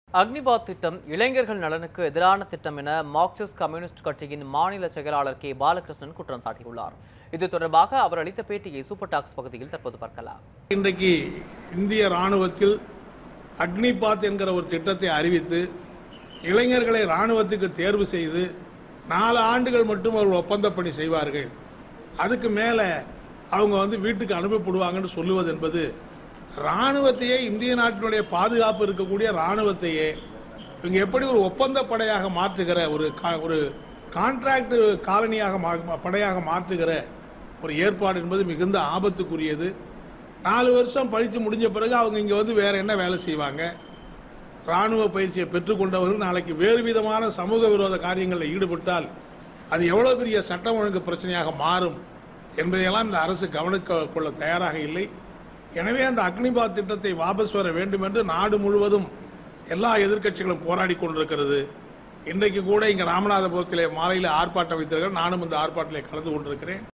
அக்னிபாத் திட்டம் இளைஞர்கள் நலனுக்கு எதிரான திட்டம் என மார்க்சிஸ்ட் கம்யூனிஸ்ட் கட்சியின் மாநில செயலாளர் கே பாலகிருஷ்ணன் குற்றம் சாட்டியுள்ளார் இது தொடர்பாக அவர் அளித்த பேட்டியை சூப்பர் டாக்ஸ் பகுதியில் தற்போது பார்க்கலாம் இன்றைக்கு இந்திய ராணுவத்தில் அக்னிபாத் என்கிற ஒரு திட்டத்தை அறிவித்து இளைஞர்களை ராணுவத்துக்கு தேர்வு செய்து நாலு ஆண்டுகள் மட்டும் அவர்கள் ஒப்பந்த பணி செய்வார்கள் அதுக்கு மேலே அவங்க வந்து வீட்டுக்கு அனுப்பப்படுவாங்கன்னு சொல்லுவது என்பது ராணுவத்தையே இந்திய நாட்டினுடைய பாதுகாப்பு இருக்கக்கூடிய ராணுவத்தையே இவங்க எப்படி ஒரு ஒப்பந்த படையாக மாற்றுகிற ஒரு கா- ஒரு கான்ட்ராக்ட் காலனியாக மா- படையாக மாற்றுகிற ஒரு ஏற்பாடு என்பது மிகுந்த ஆபத்துக்குரியது நாலு வருஷம் படித்து முடிஞ்ச பிறகு அவங்க இங்கே வந்து வேற என்ன வேலை செய்வாங்க ராணுவ பயிற்சியை பெற்றுக்கொண்டவர்கள் நாளைக்கு வேறு விதமான சமூக விரோத காரியங்களில் ஈடுபட்டால் அது எவ்வளோ பெரிய சட்டம் ஒழுங்கு பிரச்சனையாக மாறும் என்பதையெல்லாம் இந்த அரசு கவனிக்க கொள்ள தயாராக இல்லை எனவே அந்த அக்னிபாத் திட்டத்தை வாபஸ் வர வேண்டும் என்று நாடு முழுவதும் எல்லா எதிர்க்கட்சிகளும் போராடி கொண்டிருக்கிறது இன்றைக்கு கூட இங்கே ராமநாதபுரத்திலே மாலையில் ஆர்ப்பாட்டம் வைத்திருக்கிறேன் நானும் இந்த ஆர்ப்பாட்டத்திலே கலந்து கொண்டிருக்கிறேன்